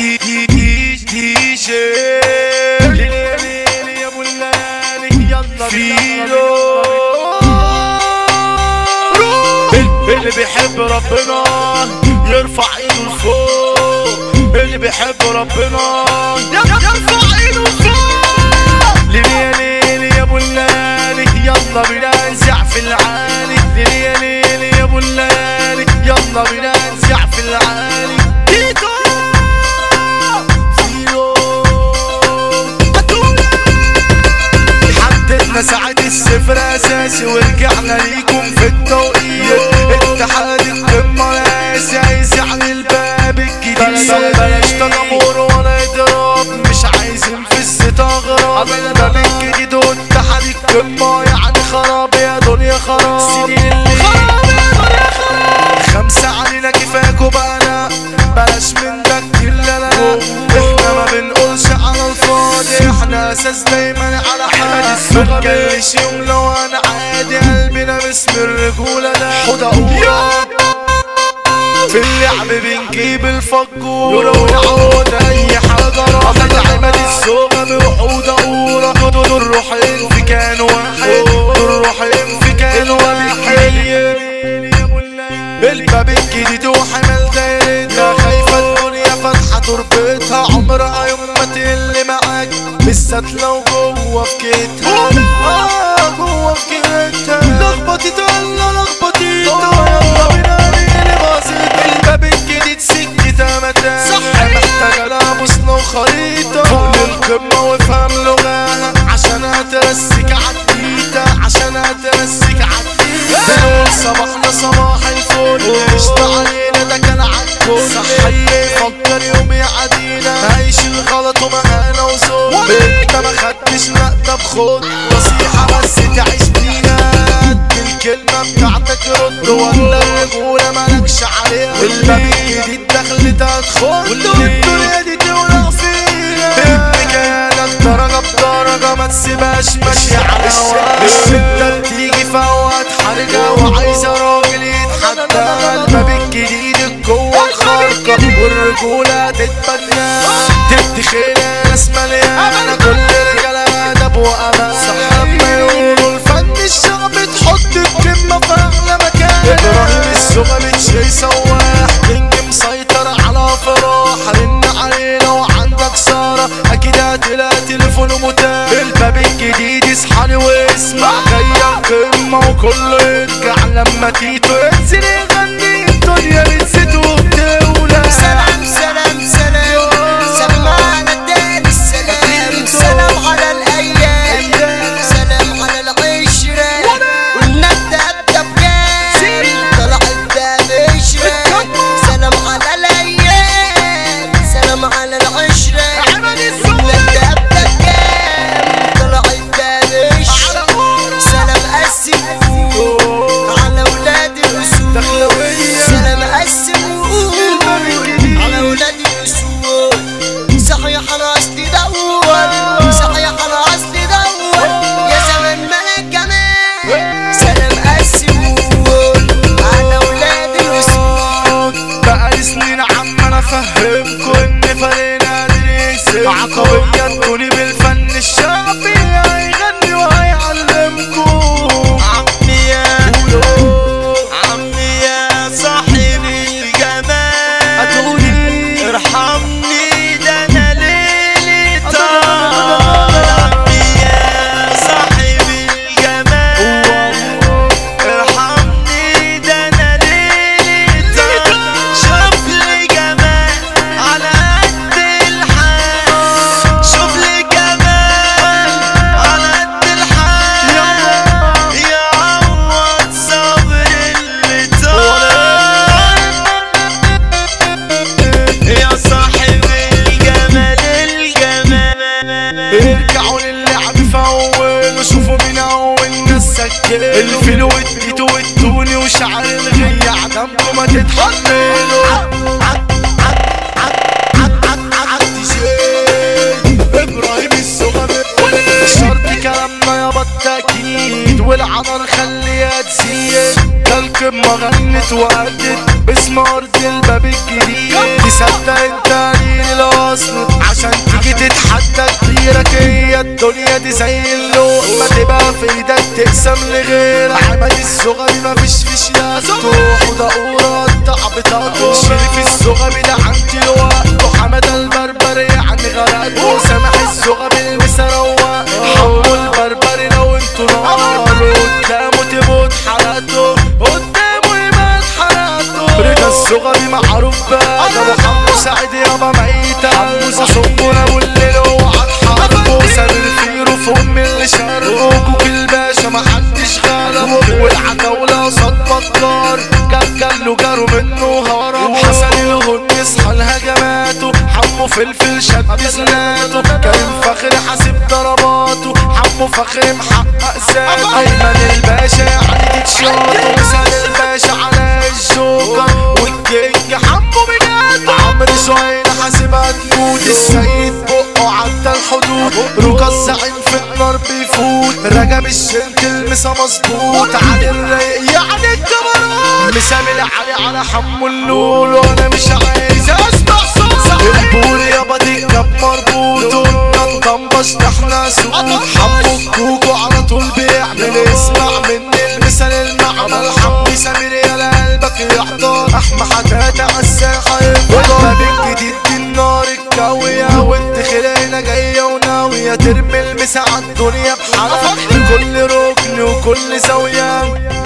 دي دي دي دي جي يا ابو الليالي يلا فيلو اللي بيحب ربنا يرفع ايده لفوق اللي بيحب ربنا يرفع ايده لفوق ليلي يا ليلي يا ابو الليالي يلا بينا نزع في العالي ليلي يا ليلي يا ابو الليالي يلا بينا نزع في العالي تيتو فيلو حددنا ساعة الصفر اساسي ورجعنا ليكم في التوقيت اتحاد القمة ناس عايز على الباب الجديد بلاش تنمر ولا اضراب مش عايزين في الزيت اغراب الباب الجديد واتحاد القمة يعني خراب يا دنيا خراب سنين اللي خراب يا دنيا خراب خمسة علينا كفاك وبقنا بلاش من ده كتير لا لا احنا ما بنقولش على الفاضي احنا اساس دايما على حاجة ما تجلش يوم لو انا عادي قلبنا باسم الرجولة لا حوضة أولى في اللعب بنجيب الفجورة ونعود أي حاجة راحت عماد الزوغة بوحودة أولى دول دول روحين في كان واحد دول روحين في كان واحد الباب الجديد وحمل دايرتها خايفة الدنيا فاتحة تربتها عمرها يوم ما تقل معاك بالذات لو جوه في كيتها آه جوه في كيتها لخبطت ولا لخبطت يلا بينا نقلب باظت الباب الجديد سكتها متاهة صح محتاجة لها بوصلة وخريطة فوق للقمة وافهم لغاها عشان هترسك عالتيتا عشان هترسك عالتيتا بنقول صباحنا صباح الفل قشطة علينا ده كان عالكل صحيح فكر يوم يعدينا عيش الغلط ومعانا وصول انت ما خدتش لا طب خد نصيحة بس تعيش بيها قد الكلمة بتاعتك رد ولا الرجولة مالكش عليها الباب الجديد دخلت هتخد والدنيا دي تولع فيها بمكانك درجة بدرجة ما تسيبهاش ماشية على هواها الشدة بتيجي في اوقات حرجة وعايزة راجل يتحدى الباب الجديد القوة الخارقة والرجولة تتبنى تدي خير ناس مليانة كل رجالة أدب وأمان صح لما يقولوا الفن الشعب تحط الكلمة في أغلى مكان إبراهيم السوق بتشي سواح كينج مسيطر على فراح رن عليه لو عندك سارة أكيد هتلاقي تليفون متاح الباب الجديد اصحى واسمع جاية قمة وكله يرجع لما تيتو ينزل يغني الدنيا بتزيد وبتولع سلام سلام سلام سمعنا تاني السلام سلام على الايام سلام على العشرة قلنا ابدا بكام طلع ابدا بشرة سلام على الايام سلام على العشرة قلنا ابدا بكام طلع ابدا بشرة سلام قسموا على ولاد الرسول دخلوية. سلام قسموا على ولاد الرسول صحيح انا اصلي دور صحيح انا اصلي دور يا زمان ملك جمال سلام قسموا على ولاد الرسول بقى سنين عم انا افهمكم ان فريقنا يكسب عقبية تكوني بالفن الشعبي هيغني وهيعلمكم عمي يا عمي يا صاحب الجمال هتقولي ارحمني ده انا ليلي طال عمي يا صاحب الجمال ارحمني ده انا ليلي طال شوف لي جمال على قد الحال شوف لي جمال على قد الحال يعوض صبر اللي طال يا صاحب الجمال الجمال ارجعوا للعب في اول وشوفوا مين اول ناس سجل الفيل والتيتو والتوني وشعر الغي عدمكم ما تتحملوا ابراهيم الصغير شرط كلامنا يا بط اكيد والعمر خليها تزيد ده القمة غنت وأدت باسم أرض الباب الجديد تصدق انت قليل تحدى كبيرك هي الدنيا دي زي اللوح ما تبقى في ايدك تقسم لغيرك عمل الزغبي ما فيش فيش يفتح وده قورة التعب بتاعته شريف الزغبي ده عندي الوقت وحمد البربر يعني غرقته سامح الزغبي المسا روق حمو البربري لو انتوا نار قدامه تموت حرقته قدامه يموت حرقته رضا الزغبي معروف بقى ده ابو حمو سعيد يابا ميتة حمو صبونا والليل اوعى تحاربه سامر فيرو في ام اللي شاربه كوك الباشا محدش غلبه والعتاولة قصاد بطار كان كله جاروا منه هرب حسن الهون يصحى لهجماته حمو فلفل شد زناته كريم فخري حاسب ضرباته حمو فخري محقق ذاته ايمن الباشا يعني تتشاط مثال الباشا على الجوكر والكينج حمو بجد عمرو شوية حاسبها تموت السيد بقه عدى الحدود ركا الزعيم في النار بيفوت رجب الشنك المسا مظبوط علي الرايق يعني الجبروت مسامي علي على حمو اللول وانا مش عايز اسمع صوت البول يابا دي كاب مربوط ونطنبش احنا سوق حمو الكوكو على طول بيعمل اسمع مني المثال المعمل حمو سمير يا قلبك يحضر احمى حكاية على الساحة يفضل باب الجديد دي النار الكاوية وانت خلينا جاية وناوية ترمي المسا على الدنيا بحالها كل ركن وكل زاوية